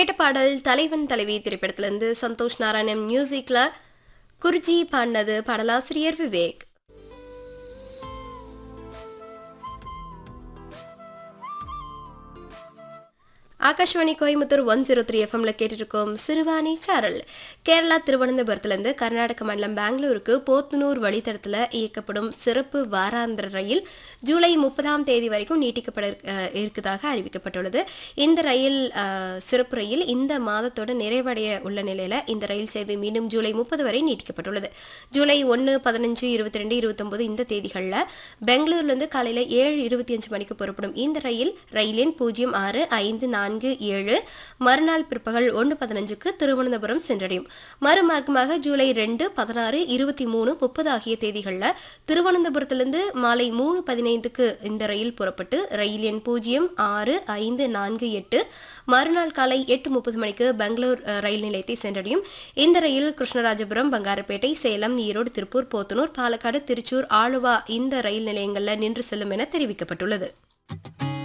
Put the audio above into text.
கேட்ட பாடல் தலைவன் தலைவி திரைப்படத்திலிருந்து சந்தோஷ் நாராயணன் மியூசிக்ல குருஜி பாடினது பாடலாசிரியர் Vivek Akashvani Coimbatore one zero three எஃப்எம்ல கேட்டுருக்கோம் சிறுவாணி சாரல் கேரளா திருவனந்தபுரத்துலேருந்து கர்நாடக மாநிலம் பெங்களூருக்கு போத்தனூர் வழித்தடத்தில் இயக்கப்படும் சிறப்பு வாராந்திர ரயில் ஜூலை முப்பதாம் தேதி வரைக்கும் நீட்டிக்கப்பட அஹ், இருக்கதாக அறிவிக்கப்பட்டுள்ளது இந்த ரயில் அஹ், சிறப்பு ரயில் இந்த மாதத்தோட நிறைவடைய உள்ள நிலையில இந்த ரயில் சேவை மீண்டும் ஜூலை முப்பது வரை நீட்டிக்கப்பட்டுள்ளது ஜூலை ஒன்று பதினஞ்சு இருபத்தி ரெண்டு இருபத்தொன்பது இந்த தேதிகளில் பெங்களூர்லேருந்து காலையில் ஏழு இருபத்தி அஞ்சு மணிக்கு புறப்படும் இந்த ரயில் ரயிலின் பூஜ்ஜியம் ஆறு ஐந்து நான்கு ஏழு மறுநாள் பிற்பகல் ஒன்று பதினஞ்சுக்கு திருவனந்தபுரம் சென்றடையும் மறுமார்க்கமாக ஜூலை ரெண்டு பதினாறு இருபத்தி மூணு முப்பது ஆகிய தேதிகளில் திருவனந்தபுரத்திலிருந்து மாலை மூணு பதினைந்துக்கு இந்த ரயில் புறப்பட்டு ரயில் எண் பூஜ்ஜியம் ஆறு ஐந்து நான்கு எட்டு மறுநாள் காலை எட்டு முப்பது மணிக்கு பெங்களூர் அஹ், ரயில் நிலையத்தை சென்றடையும் இந்த ரயில் கிருஷ்ணராஜபுரம் பங்காரப்பேட்டை சேலம் ஈரோடு திருப்பூர் போத்தனூர் பாலக்காடு திருச்சூர் ஆலுவா இந்த ரயில் நிலையங்களில் நின்று செல்லும் என தெரிவிக்கப்பட்டுள்ளது